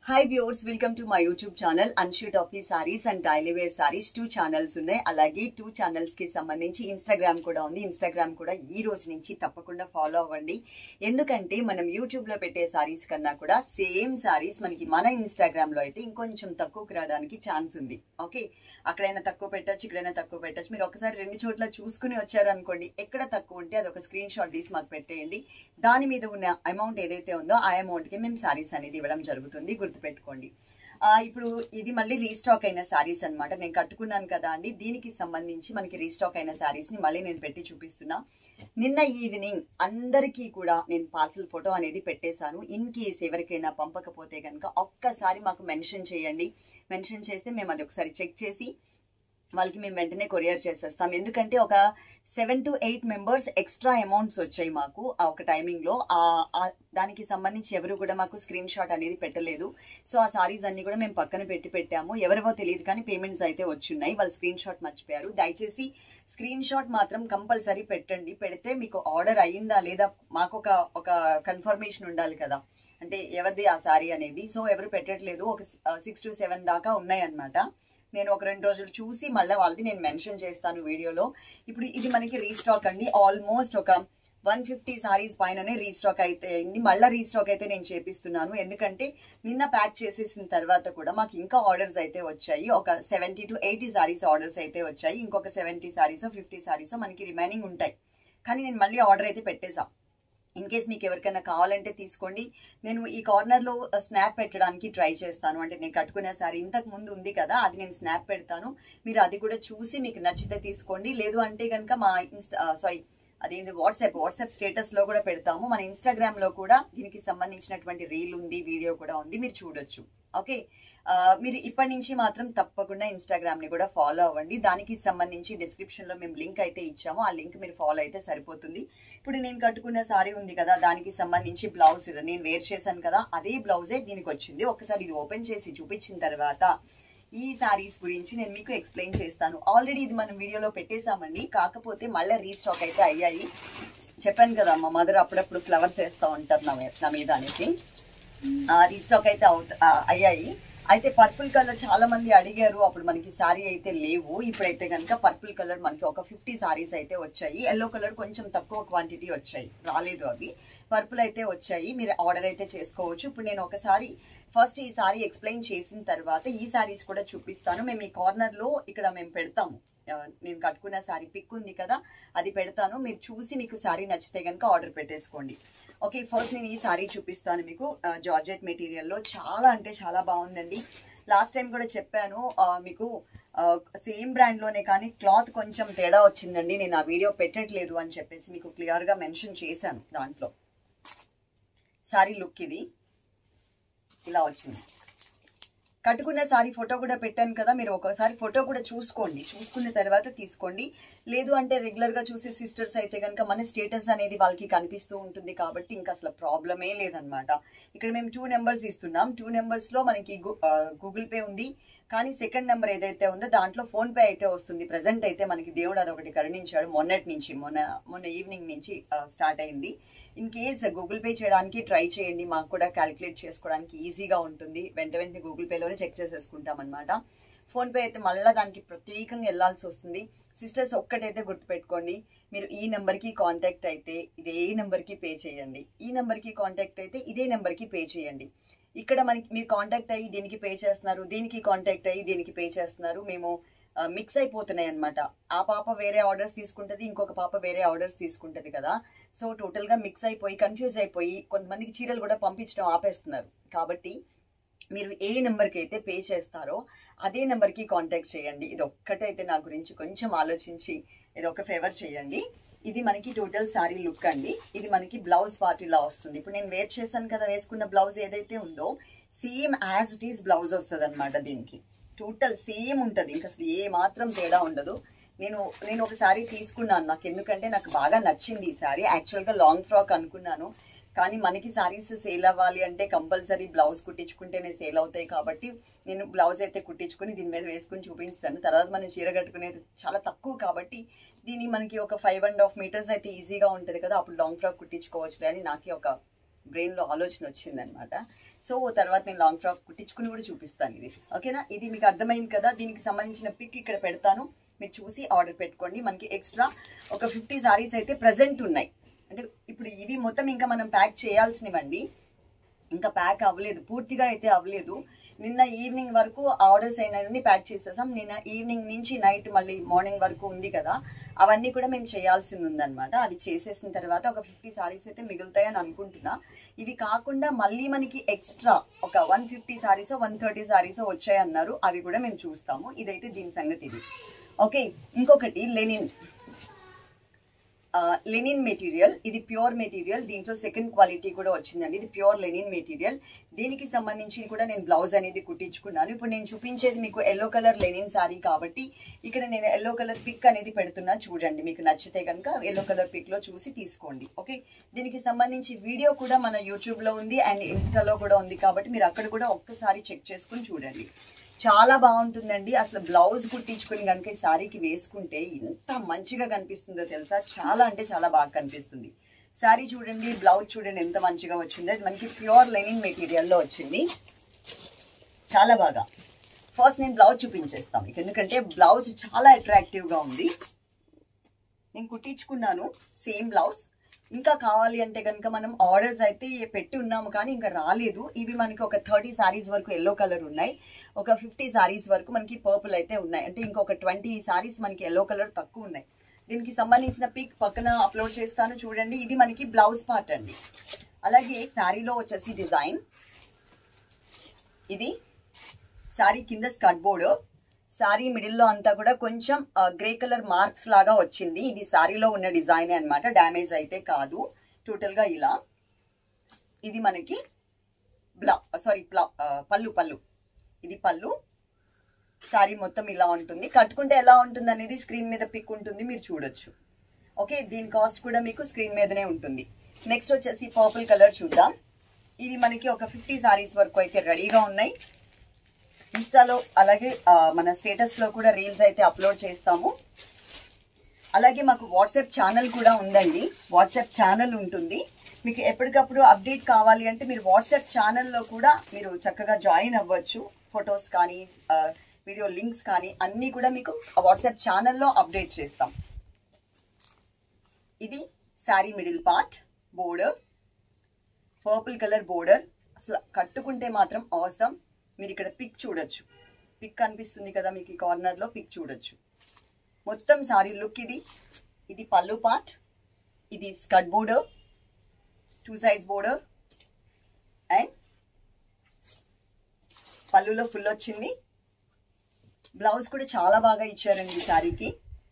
hi viewers welcome to my YouTube channel అన్షూట్ office sarees and daily wear sarees two channels ఉన్నాయి అలాగే two channels కి సంబంధించి ఇన్స్టాగ్రామ్ కూడా ఉంది ఇన్స్టాగ్రామ్ కూడా ఈ రోజు నుంచి తప్పకుండా ఫాలో అవ్వండి ఎందుకంటే మనం యూట్యూబ్ లో పెట్టే సారీస్ కన్నా కూడా సేమ్ సారీస్ మనకి మన ఇన్స్టాగ్రామ్ లో అయితే ఇంకొంచెం తక్కువకి రావడానికి ఛాన్స్ ఉంది ఓకే అక్కడైనా తక్కువ పెట్టొచ్చు ఇక్కడైనా తక్కువ పెట్టొచ్చు మీరు ఒకసారి రెండు చోట్ల చూసుకుని వచ్చారు అనుకోండి ఎక్కడ తక్కువ ఉంటే అది ఒక స్క్రీన్ షాట్ తీసి మాకు పెట్టేయండి దాని మీద ఉన్న అమౌంట్ ఏదైతే ఉందో ఆ అమౌంట్ కి మేము సారీస్ అనేది ఇవ్వడం జరుగుతుంది గుర్తుపెట్టుకోండి ఆ, ఇప్పుడు ఇది మళ్ళీ రీస్టాక్ అయిన శారీస్ అన్నమాట నేను కట్టుకున్నాను కదా అండి దీనికి సంబంధించి మనకి రీస్టాక్ అయిన శారీస్ ని మళ్ళీ నేను పెట్టి చూపిస్తున్నా నిన్న ఈవినింగ్ అందరికీ కూడా నేను పార్సల్ ఫోటో అనేది పెట్టేశాను ఇన్ కేస్ ఎవరికైనా పంపకపోతే కనుక ఒక్కసారి మాకు మెన్షన్ చేయండి మెన్షన్ చేస్తే మేము అది ఒకసారి చెక్ చేసి వాళ్ళకి మేము వెంటనే కొరియర్ చేసేస్తాం ఎందుకంటే ఒక seven to eight members extra amounts వచ్చాయి మాకు ఆ ఒక టైమింగ్లో దానికి సంబంధించి ఎవరు కూడా మాకు స్క్రీన్ షాట్ అనేది పెట్టలేదు సో ఆ సారీస్ అన్ని కూడా మేము పక్కన పెట్టి పెట్టాము ఎవరివో తెలియదు కానీ పేమెంట్స్ అయితే వచ్చున్నాయి వాళ్ళు స్క్రీన్ షాట్ మర్చిపోయారు దయచేసి స్క్రీన్ షాట్ మాత్రం కంపల్సరీ పెట్టండి పెడితే మీకు ఆర్డర్ అయ్యిందా లేదా మాకు ఒక ఒక కన్ఫర్మేషన్ ఉండాలి కదా అంటే ఎవరిది ఆ సారీ అనేది సో ఎవరు పెట్టట్లేదు ఒక సిక్స్ టు సెవెన్ దాకా ఉన్నాయి అన్నమాట నేను ఒక రెండు రోజులు చూసి మళ్ళీ వాళ్ళది నేను మెన్షన్ చేస్తాను వీడియోలో ఇప్పుడు ఇది మనకి రీస్టాక్ అండి ఆల్మోస్ట్ ఒక వన్ ఫిఫ్టీ సారీస్ పైననే రీస్టాక్ అయితే అయింది మళ్ళీ రీస్టాక్ అయితే నేను చేపిస్తున్నాను ఎందుకంటే నిన్న ప్యాక్ చేసేసిన తర్వాత కూడా మాకు ఇంకా ఆర్డర్స్ అయితే వచ్చాయి ఒక seventy to eighty sarees orders అయితే వచ్చాయి ఇంకొక సెవెంటీ సారీస్ ఫిఫ్టీ సారీస్ మనకి రిమైనింగ్ ఉంటాయి కానీ నేను మళ్ళీ ఆర్డర్ అయితే పెట్టేసా ఇన్ కేస్ మీకు ఎవరికైనా కావాలంటే తీసుకోండి నేను ఈ కార్నర్ లో స్నాప్ పెట్టడానికి ట్రై చేస్తాను అంటే నేను కట్టుకునే సారీ ఇంతకు ముందు ఉంది కదా అది నేను స్నాప్ పెడతాను మీరు అది కూడా చూసి మీకు నచ్చితే తీసుకోండి లేదు అంటే కనుక మా ఇన్స్టా సారీ అదేంటి వాట్సాప్ వాట్సాప్ స్టేటస్ లో కూడా పెడతాము మన ఇన్స్టాగ్రామ్ లో కూడా దీనికి సంబంధించినటువంటి రీల్ ఉంది వీడియో కూడా ఉంది మీరు చూడొచ్చు ఓకే ఆ, మీరు ఇప్పటి నుంచి మాత్రం తప్పకుండా ఇన్స్టాగ్రామ్ ని కూడా ఫాలో అవ్వండి దానికి సంబంధించి డిస్క్రిప్షన్ లో మేము లింక్ అయితే ఇచ్చాము ఆ లింక్ మీరు ఫాలో అయితే సరిపోతుంది ఇప్పుడు నేను కట్టుకున్న సారీ ఉంది కదా దానికి సంబంధించి బ్లౌజ్ నేను వేర్ చేశాను కదా అదే బ్లౌజే దీనికి వచ్చింది ఒకసారి ఇది ఓపెన్ చేసి చూపించిన తర్వాత ఈ సారీస్ గురించి నేను మీకు ఎక్స్ప్లెయిన్ చేస్తాను ఆల్రెడీ ఇది మనం వీడియోలో పెట్టేశామండి కాకపోతే మళ్ళీ రీస్టాక్ అయితే అయ్యాయి చెప్పాను కదా మా మదర్ అప్పుడప్పుడు ఫ్లవర్స్ వేస్తూ ఉంటారు నా మీద- నా మీద అనేసి రీస్టాక్ అయితే అవుత ఆ, అయ్యాయి అయితే పర్పుల్ కలర్ చాలా మంది అడిగారు అప్పుడు మనకి సారీ అయితే లేవు ఇప్పుడైతే కనుక పర్పుల్ కలర్ మనకి ఒక ఫిఫ్టీ సారీస్ అయితే వచ్చాయి ఎల్లో కలర్ కొంచెం తక్కువ క్వాంటిటీ వచ్చాయి రాలేదు అవి పర్పుల్ అయితే వచ్చాయి మీరు ఆర్డర్ అయితే చేసుకోవచ్చు ఇప్పుడు నేను ఒకసారి ఫస్ట్ ఈ సారీ ఎక్స్ప్లెయిన్ చేసిన తర్వాత ఈ సారీస్ కూడా చూపిస్తాను మేము ఈ కార్నర్ లో ఇక్కడ మేము పెడతాము ఆ, నేను కట్టుకున్న సారీ పిక్ ఉంది కదా అది పెడతాను మీరు చూసి మీకు సారీ నచ్చితే కనుక ఆర్డర్ పెట్టేసుకోండి ఓకే ఫస్ట్ నేను ఈ సారీ చూపిస్తాను మీకు ఆ, జార్జెట్ మెటీరియల్లో చాలా అంటే చాలా బాగుందండి లాస్ట్ టైం కూడా చెప్పాను ఆ, మీకు సేమ్ బ్రాండ్లోనే కానీ క్లాత్ కొంచెం తేడా వచ్చిందండి నేను ఆ వీడియో పెట్టట్లేదు అని చెప్పేసి మీకు క్లియర్గా మెన్షన్ చేశాను దాంట్లో సారీ లుక్ ఇది ఇలా వచ్చింది కట్టుకున్న సారీ ఫోటో కూడా పెట్టాను కదా మీరు ఒకసారి ఫోటో కూడా చూసుకోండి చూసుకున్న తర్వాత తీసుకోండి లేదు అంటే రెగ్యులర్ గా చూసే సిస్టర్స్ అయితే కనుక మన స్టేటస్ అనేది వాళ్ళకి కనిపిస్తూ ఉంటుంది కాబట్టి ఇంకా అసలు ప్రాబ్లమే లేదనమాట ఇక్కడ మేము టూ నెంబర్స్ ఇస్తున్నాం టూ నెంబర్స్ లో మనకి గూగుల్ పే ఉంది కానీ సెకండ్ నెంబర్ ఏదైతే ఉందో దాంట్లో ఫోన్ పే అయితే వస్తుంది ప్రెసెంట్ అయితే మనకి దేవుడు అదొకటి కరుణించాడు మొన్నటి నుంచి మొన్న మొన్న ఈవినింగ్ నుంచి స్టార్ట్ అయింది ఇన్ కేస్ గూగుల్ పే చేయడానికి ట్రై చేయండి మాకు కూడా క్యాలిక్యులేట్ చేసుకోవడానికి ఈజీగా ఉంటుంది వెంట వెంటనే గూగుల్ పేలోనే చెక్ చేసేసుకుంటాం అనమాట ఫోన్ పే అయితే మళ్ళీ దానికి ప్రత్యేకంగా వెళ్ళాల్సి వస్తుంది సిస్టర్స్ ఒక్కటైతే గుర్తుపెట్టుకోండి మీరు ఈ నెంబర్కి కాంటాక్ట్ అయితే ఇదే నెంబర్కి పే చేయండి ఈ నెంబర్కి కాంటాక్ట్ అయితే ఇదే నెంబర్కి పే చేయండి ఇక్కడ మనకి మీరు కాంటాక్ట్ అయ్యి దీనికి పే చేస్తున్నారు దీనికి కాంటాక్ట్ అయ్యి దీనికి పే చేస్తున్నారు మేము మిక్స్ అయిపోతున్నాయి అనమాట ఆ పాప వేరే ఆర్డర్స్ తీసుకుంటది ఇంకొక పాప వేరే ఆర్డర్స్ తీసుకుంటది కదా సో టోటల్ గా మిక్స్ అయిపోయి కన్ఫ్యూజ్ అయిపోయి కొంతమందికి చీరలు కూడా పంపించడం ఆపేస్తున్నారు కాబట్టి మీరు ఏ నెంబర్కి అయితే పే చేస్తారో అదే నెంబర్కి కాంటాక్ట్ చేయండి ఇది ఒక్కటైతే నా గురించి కొంచెం ఆలోచించి ఇది ఒక ఫేవర్ చేయండి ఇది మనకి టోటల్ సారీ లుక్ అండి ఇది మనకి బ్లౌజ్ పార్ట్ ఇలా వస్తుంది ఇప్పుడు నేను వేర్ చేశాను కదా వేసుకున్న బ్లౌజ్ ఏదైతే ఉందో same as it is blouse వస్తుంది అనమాట దీనికి టోటల్ సేమ్ ఉంటుంది ఇంకా అసలు ఏ మాత్రం తేడా ఉండదు నేను నేను ఒక శారీ తీసుకున్నాను నాకు ఎందుకంటే నాకు బాగా నచ్చింది ఈ శారీ యాక్చువల్గా లాంగ్ ఫ్రాక్ అనుకున్నాను కానీ మనకి శారీస్ సేల్ అవ్వాలి అంటే కంపల్సరీ బ్లౌజ్ కుట్టించుకుంటేనే సేల్ అవుతాయి కాబట్టి నేను బ్లౌజ్ అయితే కుట్టించుకుని దీని మీద వేసుకుని చూపిస్తాను తర్వాత మనం చీర కట్టుకునేది చాలా తక్కువ కాబట్టి దీన్ని మనకి ఒక ఫైవ్ అండ్ హాఫ్ మీటర్స్ అయితే ఈజీగా ఉంటుంది కదా అప్పుడు లాంగ్ ఫ్రాక్ కుట్టించుకోవచ్చు అని నాకే ఒక బ్రెయిన్లో ఆలోచన వచ్చిందనమాట సో తర్వాత నేను లాంగ్ ఫ్రాక్ కుట్టించుకుని కూడా చూపిస్తాను ఇది ఓకేనా ఇది మీకు అర్థమైంది కదా దీనికి సంబంధించిన పిక్ ఇక్కడ పెడతాను మీరు చూసి ఆర్డర్ పెట్టుకోండి మనకి ఎక్స్ట్రా ఒక ఫిఫ్టీ సారీస్ అయితే ప్రజెంట్ ఉన్నాయి అంటే ఇప్పుడు ఇవి మొత్తం ఇంకా మనం ప్యాక్ చేయాల్సినవండి ఇంకా ప్యాక్ అవ్వలేదు పూర్తిగా అయితే అవ్వలేదు నిన్న ఈవినింగ్ వరకు ఆర్డర్స్ అయినవన్నీ ప్యాక్ చేసేసాం నిన్న ఈవినింగ్ నుంచి నైట్ మళ్ళీ మార్నింగ్ వరకు ఉంది కదా అవన్నీ కూడా మేము చేయాల్సింది ఉందన్నమాట అది చేసేసిన తర్వాత ఒక ఫిఫ్టీ సారీస్ అయితే మిగులుతాయని అనుకుంటున్నా ఇవి కాకుండా మళ్ళీ మనకి ఎక్స్ట్రా ఒక one fifty sarees one thirty sarees వచ్చాయన్నారు అవి కూడా మేము చూస్తాము ఇదైతే దీని సంగతి ఇది ఓకే ఇంకొకటి లెనిన్ లెనిన్ మెటీరియల్ ఇది ప్యూర్ మెటీరియల్ దీంట్లో సెకండ్ క్వాలిటీ కూడా వచ్చిందండి ఇది ప్యూర్ లెనిన్ మెటీరియల్ దీనికి సంబంధించి కూడా నేను బ్లౌజ్ అనేది కుట్టించుకున్నాను ఇప్పుడు నేను చూపించేది మీకు ఎల్లో కలర్ లెనిన్ సారీ కాబట్టి ఇక్కడ నేను ఎల్లో కలర్ పిక్ అనేది పెడుతున్నా చూడండి మీకు నచ్చితే కనుక ఎల్లో కలర్ పిక్ లో చూసి తీసుకోండి ఓకే దీనికి సంబంధించి వీడియో కూడా మన యూట్యూబ్ లో ఉంది అండ్ ఇన్స్టాలో కూడా ఉంది కాబట్టి మీరు అక్కడ కూడా ఒక్కసారి చెక్ చేసుకుని చూడండి చాలా బాగుంటుందండి అసలు బ్లౌజ్ కుట్టించుకుని కనుక ఈ శారీకి వేసుకుంటే ఎంత మంచిగా కనిపిస్తుందో తెలుసా చాలా అంటే చాలా బాగా కనిపిస్తుంది శారీ చూడండి బ్లౌజ్ చూడండి ఎంత మంచిగా వచ్చిందో అది మనకి ప్యూర్ లెనిన్ మెటీరియల్లో వచ్చింది చాలా బాగా ఫస్ట్ నేను బ్లౌజ్ చూపించేస్తాను మీకు ఎందుకంటే బ్లౌజ్ చాలా అట్రాక్టివ్గా ఉంది నేను కుట్టించుకున్నాను సేమ్ బ్లౌజ్ ఇంకా కావాలి అంటే కనుక మనం ఆర్డర్స్ అయితే పెట్టి ఉన్నాము కానీ ఇంకా రాలేదు ఇవి మనకి ఒక థర్టీ సారీస్ వరకు ఎల్లో కలర్ ఉన్నాయి ఒక ఫిఫ్టీ సారీస్ వరకు మనకి పర్పుల్ అయితే ఉన్నాయి అంటే ఇంకొక ట్వంటీ సారీస్ మనకి ఎల్లో కలర్ తక్కువ ఉన్నాయి దీనికి సంబంధించిన పిక్ పక్కన అప్లోడ్ చేస్తాను చూడండి ఇది మనకి బ్లౌజ్ పార్ట్ అండి అలాగే శారీలో వచ్చేసి డిజైన్ ఇది శారీ కింద స్కర్ట్ బోర్డు శారీ మిడిల్లో అంతా కూడా కొంచెం గ్రే కలర్ మార్క్స్ లాగా వచ్చింది ఇది శారీలో ఉన్న డిజైన్ అన్నమాట డ్యామేజ్ అయితే కాదు టోటల్ గా ఇలా ఇది మనకి బ్లా సారీ ప్లా పళ్ళు పళ్ళు ఇది పళ్ళు శారీ మొత్తం ఇలా ఉంటుంది కట్టుకుంటే ఎలా ఉంటుంది అనేది స్క్రీన్ మీద పిక్ ఉంటుంది మీరు చూడొచ్చు ఓకే దీని కాస్ట్ కూడా మీకు స్క్రీన్ మీదనే ఉంటుంది నెక్స్ట్ వచ్చేసి పర్పుల్ కలర్ చూద్దాం ఇవి మనకి ఒక ఫిఫ్టీ సారీస్ వరకు అయితే రెడీగా ఉన్నాయి ఇన్స్టాలో అలాగే ఆ, మన స్టేటస్ లో కూడా రీల్స్ అయితే అప్లోడ్ చేస్తాము అలాగే మాకు వాట్సాప్ ఛానల్ కూడా ఉందండి వాట్సాప్ ఛానల్ ఉంటుంది మీకు ఎప్పటికప్పుడు అప్డేట్ కావాలి అంటే మీరు వాట్సాప్ ఛానల్లో కూడా మీరు చక్కగా జాయిన్ అవ్వచ్చు ఫొటోస్ కానీ ఆ, వీడియో లింక్స్ కానీ అన్నీ కూడా మీకు వాట్సాప్ ఛానల్లో అప్డేట్ చేస్తాం ఇది saree middle part border purple colour border అసలు కట్టుకుంటే మాత్రం అవసరం మీరు ఇక్కడ పిక్ చూడొచ్చు పిక్ కనిపిస్తుంది కదా మీకు ఈ కార్నర్లో పిక్ చూడొచ్చు మొత్తం సారీ లుక్ ఇది ఇది పళ్ళు పార్ట్ ఇది skirt border two sides border and పళ్ళులో ఫుల్ వచ్చింది బ్లౌజ్ కూడా చాలా బాగా ఇచ్చారండి ఈ శారీకి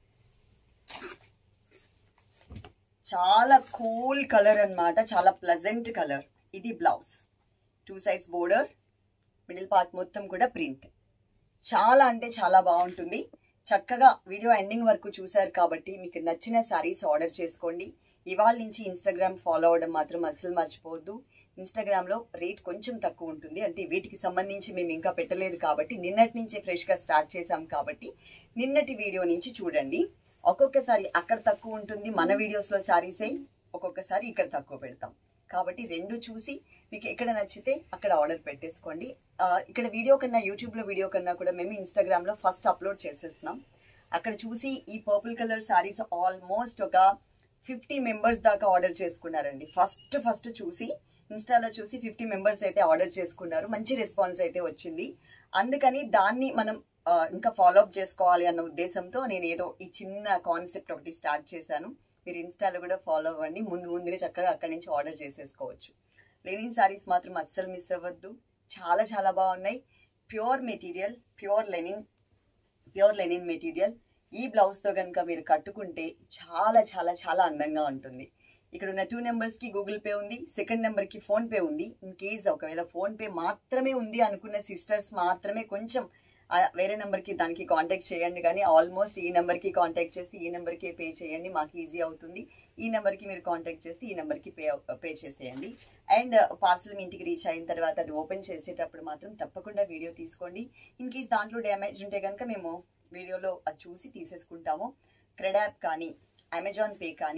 చాలా కూల్ కలర్ అన్నమాట చాలా ప్లజెంట్ కలర్ ఇది blouse two sides border middle part మొత్తం కూడా ప్రింట్ చాలా అంటే చాలా బాగుంటుంది చక్కగా వీడియో ఎండింగ్ వరకు చూశారు కాబట్టి మీకు నచ్చిన శారీస్ ఆర్డర్ చేసుకోండి ఇవాళ నుంచి ఇన్స్టాగ్రామ్ ఫాలో అవడం మాత్రం అసలు మర్చిపోవద్దు ఇన్స్టాగ్రామ్లో రేట్ కొంచెం తక్కువ ఉంటుంది అంటే వీటికి సంబంధించి మేము ఇంకా పెట్టలేదు కాబట్టి నిన్నటి నుంచే ఫ్రెష్గా స్టార్ట్ చేసాం కాబట్టి నిన్నటి వీడియో నుంచి చూడండి ఒక్కొక్కసారి అక్కడ తక్కువ ఉంటుంది మన వీడియోస్లో శారీసే ఒక్కొక్కసారి ఇక్కడ తక్కువ పెడతాం కాబట్టి రెండు చూసి మీకు ఎక్కడ నచ్చితే అక్కడ ఆర్డర్ పెట్టేసుకోండి ఆ, ఇక్కడ వీడియో కన్నా యూట్యూబ్లో వీడియో కన్నా కూడా మేము ఇన్స్టాగ్రామ్లో ఫస్ట్ అప్లోడ్ చేసేస్తున్నాం అక్కడ చూసి ఈ పర్పుల్ కలర్ శారీస్ ఆల్మోస్ట్ ఒక ఫిఫ్టీ మెంబర్స్ దాకా ఆర్డర్ చేసుకున్నారండి ఫస్ట్ ఫస్ట్ చూసి ఇన్స్టాలో చూసి ఫిఫ్టీ మెంబర్స్ అయితే ఆర్డర్ చేసుకున్నారు మంచి రెస్పాన్స్ అయితే వచ్చింది అందుకని దాన్ని మనం ఆ, ఇంకా ఫాలో అప్ చేసుకోవాలి అన్న ఉద్దేశంతో నేను ఏదో ఈ చిన్న కాన్సెప్ట్ ఒకటి స్టార్ట్ చేశాను మీరు ఇన్స్టాలో కూడా ఫాలో అవ్వండి ముందు ముందుగా చక్కగా అక్కడి నుంచి ఆర్డర్ చేసేసుకోవచ్చు లెనిన్ సారీస్ మాత్రం అస్సలు మిస్ అవ్వద్దు చాలా చాలా బాగున్నాయి pure material pure linen pure linen material ఈ బ్లౌజ్తో కనుక మీరు కట్టుకుంటే చాలా చాలా చాలా అందంగా ఉంటుంది ఇక్కడ ఉన్న టూ నెంబర్స్కి గూగుల్ పే ఉంది సెకండ్ నెంబర్కి ఫోన్ పే ఉంది ఇన్ కేస్ ఒకవేళ ఫోన్ పే మాత్రమే ఉంది అనుకున్న సిస్టర్స్ మాత్రమే కొంచెం ఆ వేరే నెంబర్కి దానికి కాంటాక్ట్ చేయండి కానీ ఆల్మోస్ట్ ఈ నెంబర్కి కాంటాక్ట్ చేసి ఈ నెంబర్కి పే చేయండి మాకు ఈజీ అవుతుంది ఈ నెంబర్కి మీరు కాంటాక్ట్ చేసి ఈ నెంబర్కి పే పే చేసేయండి అండ్ పార్సల్ మీ ఇంటికి రీచ్ అయిన తర్వాత అది ఓపెన్ చేసేటప్పుడు మాత్రం తప్పకుండా వీడియో తీసుకోండి ఇన్ కేస్ దాంట్లో డ్యామేజ్ ఉంటే కనుక మేము వీడియోలో అది చూసి తీసేసుకుంటాము క్రెడ్ యాప్ కానీ అమెజాన్ పే కానీ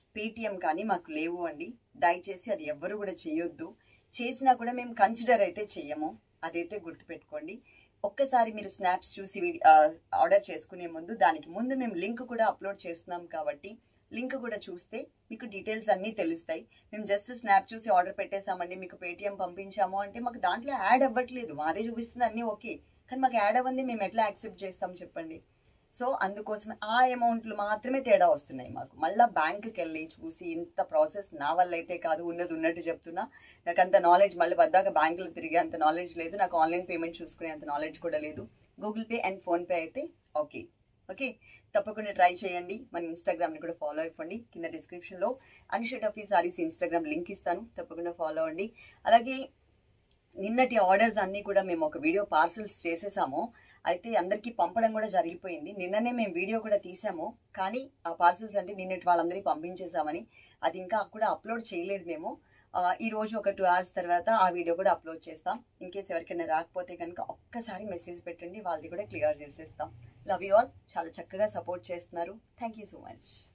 పేటిఎం కానీ మాకు లేవు అండి దయచేసి అది ఎవ్వరు కూడా చేయొద్దు చేసినా కూడా మేము కన్సిడర్ అయితే చెయ్యము అదైతే గుర్తుపెట్టుకోండి ఒక్కసారి మీరు స్నాప్స్ చూసి వీడి- ఆ, ఆర్డర్ చేసుకునే ముందు దానికి ముందు మేము లింక్ కూడా అప్లోడ్ చేస్తున్నాం కాబట్టి లింక్ కూడా చూస్తే మీకు డీటెయిల్స్ అన్నీ తెలుస్తాయి మేము జస్ట్ స్నాప్ చూసి ఆర్డర్ పెట్టేసామండి మీకు పేటిఎం పంపించాము అంటే మాకు దాంట్లో యాడ్ అవ్వట్లేదు మాదే చూపిస్తుంది అన్నీ ఓకే కానీ మాకు యాడ్ అవ్వంది మేము ఎట్లా యాక్సెప్ట్ చేస్తాం చెప్పండి సో అందుకోసం ఆ అమౌంట్లు మాత్రమే తేడా వస్తున్నాయి మాకు మళ్ళీ బ్యాంకుకి వెళ్ళి చూసి ఇంత ప్రాసెస్ నా వల్ల అయితే కాదు ఉన్నది ఉన్నట్టు చెప్తున్నా నాకు అంత నాలెడ్జ్ మళ్ళీ వద్దాక బ్యాంకులో తిరిగే అంత నాలెడ్జ్ లేదు నాకు ఆన్లైన్ పేమెంట్ చూసుకునే అంత నాలెడ్జ్ కూడా లేదు గూగుల్ పే అండ్ ఫోన్పే అయితే ఓకే ఓకే తప్పకుండా ట్రై చేయండి మన ఇన్స్టాగ్రామ్ని కూడా ఫాలో అయిపోండి కింద డిస్క్రిప్షన్లో అన్షర్ట్ ఆఫ్ ఈ సారీస్ ఇన్స్టాగ్రామ్ లింక్ ఇస్తాను తప్పకుండా ఫాలో అవ్వండి అలాగే నిన్నటి ఆర్డర్స్ అన్నీ కూడా మేము ఒక వీడియో పార్సల్స్ చేసేసాము అయితే అందరికీ పంపడం కూడా జరిగిపోయింది నిన్ననే మేము వీడియో కూడా తీసాము కానీ ఆ పార్సల్స్ అంటే నిన్నటి వాళ్ళందరికీ పంపించేసామని అది ఇంకా కూడా అప్లోడ్ చేయలేదు మేము ఆ, ఈ రోజు ఒక టూ అవర్స్ తర్వాత ఆ వీడియో కూడా అప్లోడ్ చేస్తాం ఇన్ కేస్ ఎవరికైనా రాకపోతే కనుక ఒక్కసారి మెసేజ్ పెట్టండి వాళ్ళది కూడా క్లియర్ చేసేస్తాం లవ్ యూ ఆల్ చాలా చక్కగా సపోర్ట్ చేస్తున్నారు థ్యాంక్ యూ సో మచ్